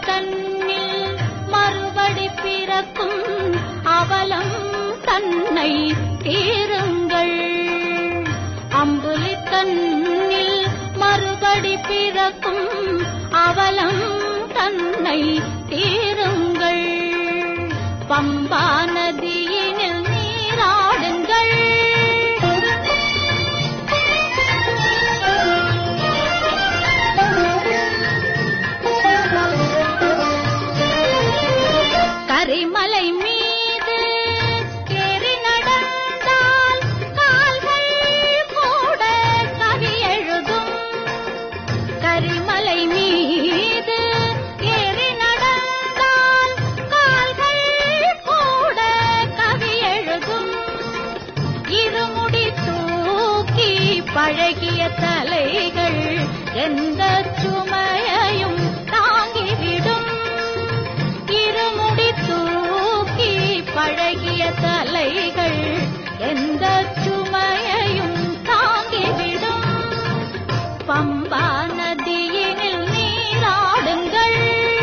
தன்னில் மறுபடி பிறக்கும் அவலம் தன்னை தீருங்கள் அம்புலி தன்னில் மறுபடி பிறக்கும் அவலம் தன்னை தீருங்கள் பம்பா நதியினில் நீராடுங்கள் கரிமலை மீது ஏறி நடந்தால் கால்கள் கூட கவி எழுதும் கரிமலை மீது ஏறி நடந்தால் கால்கள் கூட கவி எழுதும் இருமுடி தூக்கி பழகிய தலைகள் எந்த சுமையையும் தாங்கிவிடும் இருமுடி தூக்கி பழகிய தலைகள் எந்த சுமையையும் தாங்கிவிடும் பம்பா நதியினில் நீராடுங்கள்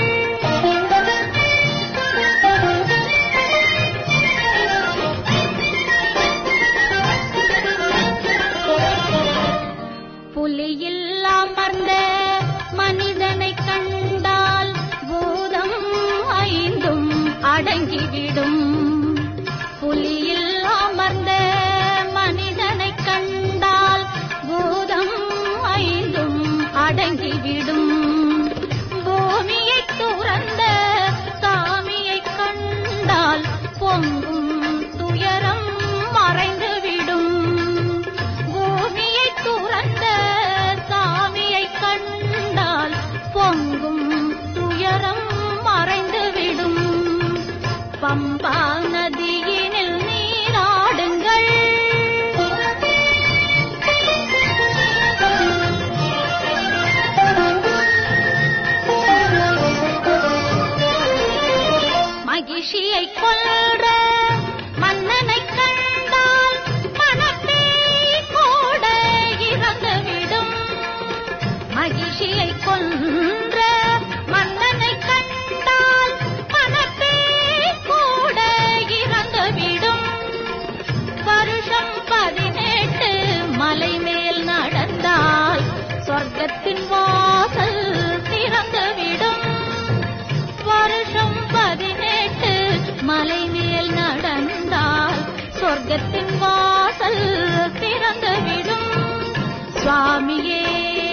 புலியில் அமர்ந்த மனிதனை கண்டால் பூதம் ஐந்தும் அடங்கிவிடும் புலியில் அமர்ந்த மனிதனை கண்டால் பூதம் ஐந்தும் அடங்கிவிடும் பூமியை துறந்த சாமியை கண்டால் பொங்கும் துயரம் மறைந்துவிடும் பூமியை துறந்த சாமியை கண்டால் பொங்கும் துயரம் மறைந்துவிடும் பம்பா நதியினில் நீராடுங்கள் மகிழ்ச்சியை கொல்ற மன்னனை கண்டால் மனப்பே கூட இறந்துவிடும் மகிழ்ச்சியை கொன்ற மன்னனை கண்டால் மனப்பே கூட இறந்துவிடும் வருஷம் பதினெட்டு மலை மேல் நடந்தால் சொர்க்கத்தின் வாசல் திறந்துவிடும் வருஷம் பதினெட்டு மலை மேல் நடந்தால் சொர்க்கத்தின் வாசல் திறந்துவிடும் சுவாமியே